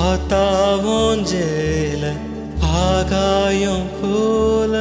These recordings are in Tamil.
ஆத்தாவோஞ்சேல ஆகாயம் போல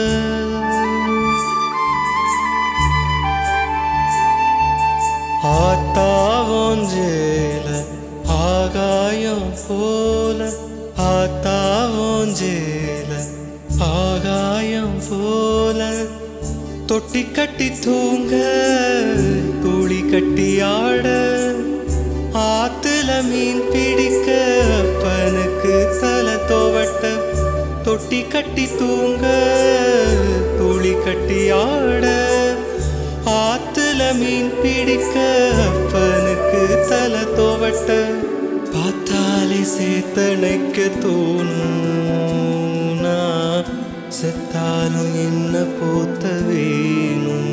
ஆத்தாவோஞ்சேல ஆகாயம் போல ஆத்தாவோஞ்சேல ஆகாயம் போல தொட்டி கட்டி தூங்க தூளி கட்டி ஆட ஆத்துல மீன் பிடிக்க அப்பனுக்கு தலை தோவட்ட தொட்டி கட்டி தூங்க தூளி கட்டி ஆட ஆத்துல மீன் பிடிக்க அப்பனுக்கு தலை தோவட்ட பார்த்தாலே சேத்தனைக்க தோணும் நான் செத்தாலும் என்ன போத்த வேணும்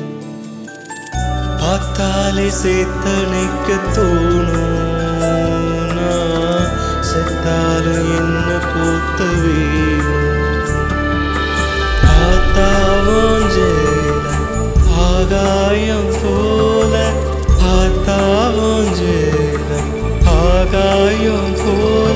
பார்த்தாலே சேத்தனைக்க தோணும் நான் செத்தாலும் என்ன போத்த வேணும் ஆத்தாவோஞ்சேல ஆகாயம் போல ஆத்தாவோஞ்சேல ஆகாயம் போல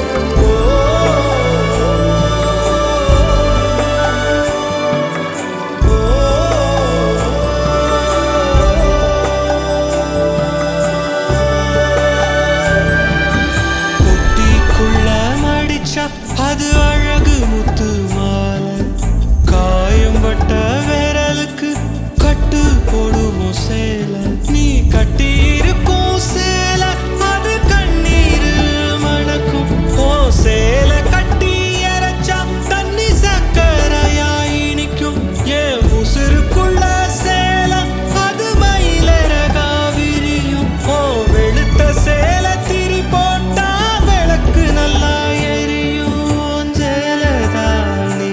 பொட்டிக்குள்ள மடிச்சா அது அழகு முத்து மாலை காயம்பட்ட விரலுக்கு கட்டு போடுவோம் சேலை நீ கட்டி இருக்கும் சேலை அது கண்ணீர் மணக்கும் ஓ சேலை கட்டி இறைச்சா தண்ணி சக்கரையா இனிக்கும் ஏன் உசுருக்குள்ள சேலை அது மயிலரகா விரியும் ஓ வெளுத்த சேலை திரி போட்டா விளக்கு நல்லா எரியும் ஜெலதானி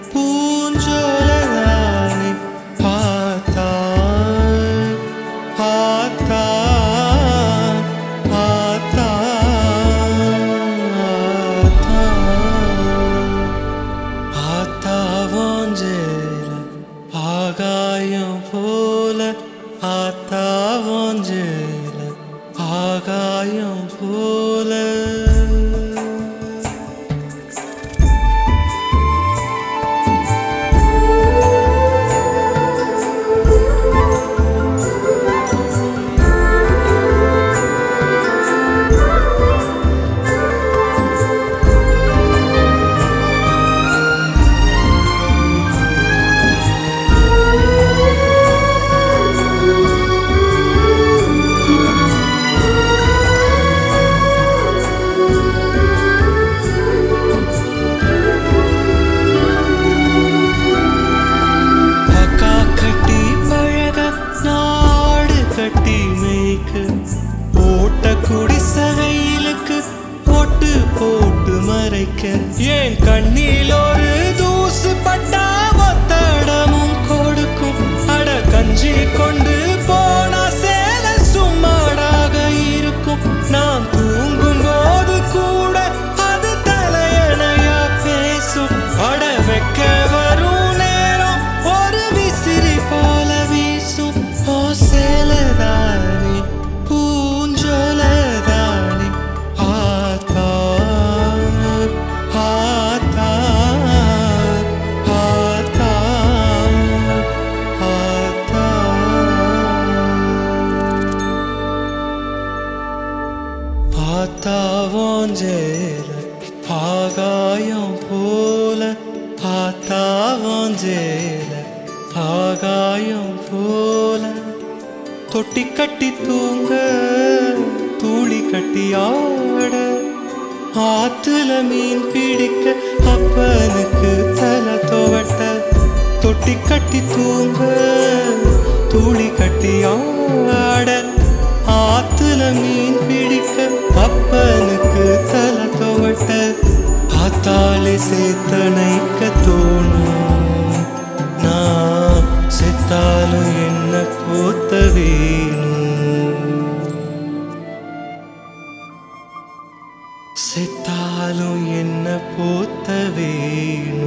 பூஞ்சோலதானி பார்த்தா பார்த்தா பார்த்தா ஆத்தாவோஞ்சேல ஆகாயம் போல ஆத்தாவோஞ்சேல ஆகாயம் போல அக்கா கட்டி பழக நாடு கட்டி மேய்க்க ஓட்ட குடிசகையிலுக்கு போட்டு போட்டு மறைக்க ஏன் கண்ணில் ஒரு தூசு பட்டா ஒத்தடமும் கொடுக்கும் அட கஞ்சி கொண்டு போனா சேல சும்மாடாக இருக்கும் நான் தூங்கும் போது கூட அது தலையணையா பேசும் அட வைக்க வரும் நேரம் ஒரு விசிறி போல வீசும் ஓ சேலதானி பூஞ்சோலதானி ஆத்தா ஆத்தா ஆத்தா ஆத்தா ஆத்தாவோஞ்சேல ஆகாயம் போல ஆத்தாவோஞ்சேல ஆகாயம் போல தொட்டி கட்டி தூங்க தூளி கட்டி ஆட ஆத்துல மீன் பிடிக்க அப்பனுக்கு தலை துவட்ட தொட்டி கட்டி தூங்க தூளி கட்டி ஆட ஆத்துல மீன் பிடிக்க அப்பனுக்கு தலை துவட்ட ஆத்தாலே சேத்தனைக்க தோணும் நான் செத்தாலும் என்ன போத்த வேணும் செத்தாலும் என்ன போத்த வேணும்